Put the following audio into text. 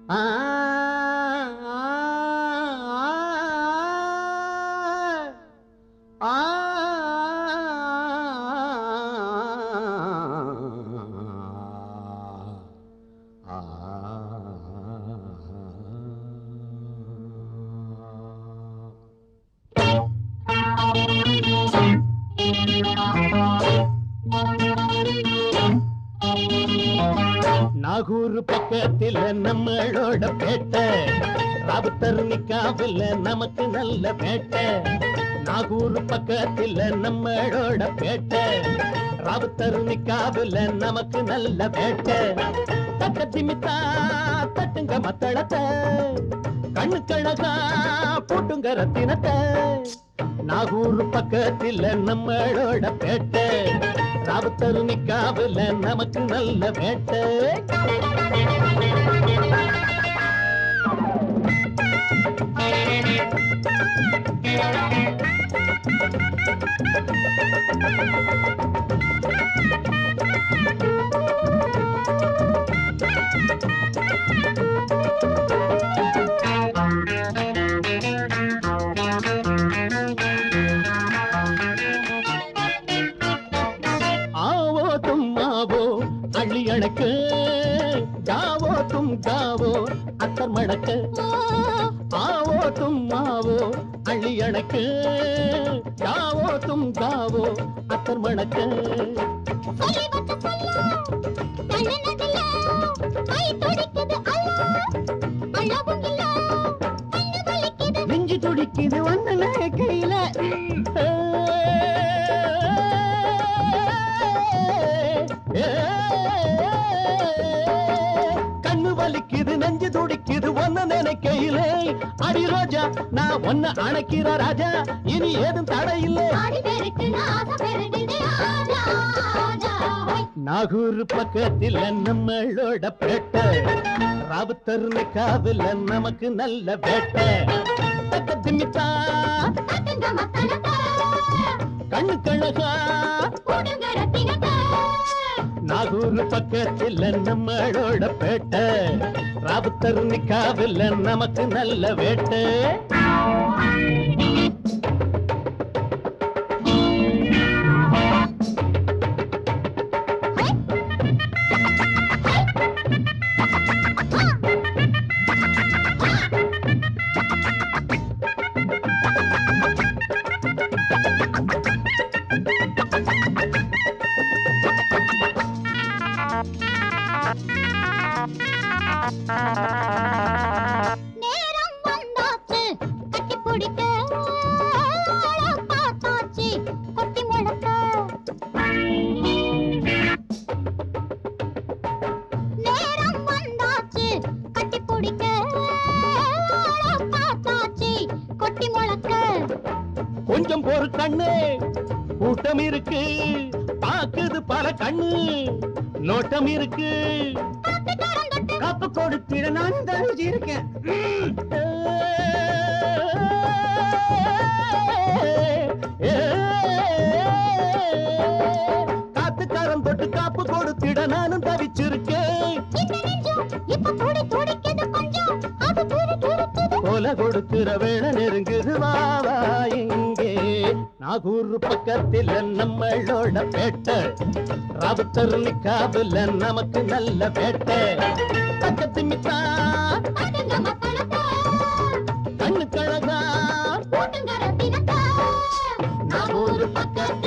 ஆ ஆ நாகூர் பக்கத்தில் நம்மளோட பேட்டை ராவுத்தர் நிக்காவில் நமக்கு நல்ல பேட்டை நாகூர் பக்கத்தில் நம்மளோட பேட்டை ராவுத்தர் நிக்காவில் நமக்கு நல்ல பேட்டை தக்கத்தி மித்தா தட்டுங்க மத்தளத்தை கண்ணு கழகா போட்டுங்க ரத்தினத்தை நாகூர் பக்கத்தில் நம்மளோட பேட்டை ராவுத்தர் நிக்காவில் நமக்கு நல்ல வேட்டை ஆவோ தும் ஆவோ அள்ளி அணைக்கு ஜாவோ தும் ஜாவோ அத்தர் மடக்கு ஆவோ தும் ஆவோ அள்ளி அணைக்கு ஜாவோ தும் ஜாவோ அத்தர் மடக்கு சொல்லி வச்ச சொல்ல தள்ளுனதில்ல கை துடிக்குது அல்ல அழகும் இல்ல கண்ணு வலிக்குது நெஞ்சு துடிக்குது ஒன்னு கையில கண்ணு வலிக்குது நெஞ்சு துடிக்குது ஒன்ன நினைக்கையிலே அடி ரோஜா நான் ஒன்ன அணைக்கிற ராஜா இனி ஏதும் தடை இல்லை ஆடி பெருக்கு ஆசை பெருகுது ஆஜா ஆஜா ஹோய். நாகூர் பக்கத்தில் நம்மளோட பேட்டை ராவுத்தர் காவில் நமக்கு நல்ல வேட்டை தக்கத்து மித்தா தட்டுங்க மத்தளத்தை கண்ணு கழகா போடுங்க ரத்தினத்தை நாகூர் பக்கத்தில் நம்மளோட பேட்டை ராவுத்தர் காவில் நமக்கு நல்ல வேட்டை நேரம் வந்தாச்சு கட்டி பிடிக்க ஆள பார்த்தாச்சு கொட்டி முழக்க நேரம் வந்தாச்சு கட்டி பிடிக்க ஆள பார்த்தாச்சு கொட்டி முழக்க கொஞ்சம் பொறு கண்ணு கூட்டம் இருக்கு பாக்குது பல கண்ணு நோட்டம் இருக்கு காப்பு கொடுத்திட நான் தழுதி இருக்கேன் காத்துக்காரன் தொட்டு காப்பு கொடுத்திட நானும் தவிச்சிருக்கேன் இந்த நெஞ்சம் இப்ப துடி துடிக்குது கொஞ்சம் அது துடி துடிக்குது கொலை கொடுக்கிற வேலை நெருங்குது வா வா இங்கே நாகூர் பக்கத்தில் நம்மளோட பேட்டை ராவுத்தர் நிக்காவில் நமக்கு நல்ல வேட்டை பக்கத்து மித்தா தட்டுங்க மத்தளத்தை கண்ணு கழகா போட்டுங்க ரத்தினத்தை நாகூர் பக்கத்தில்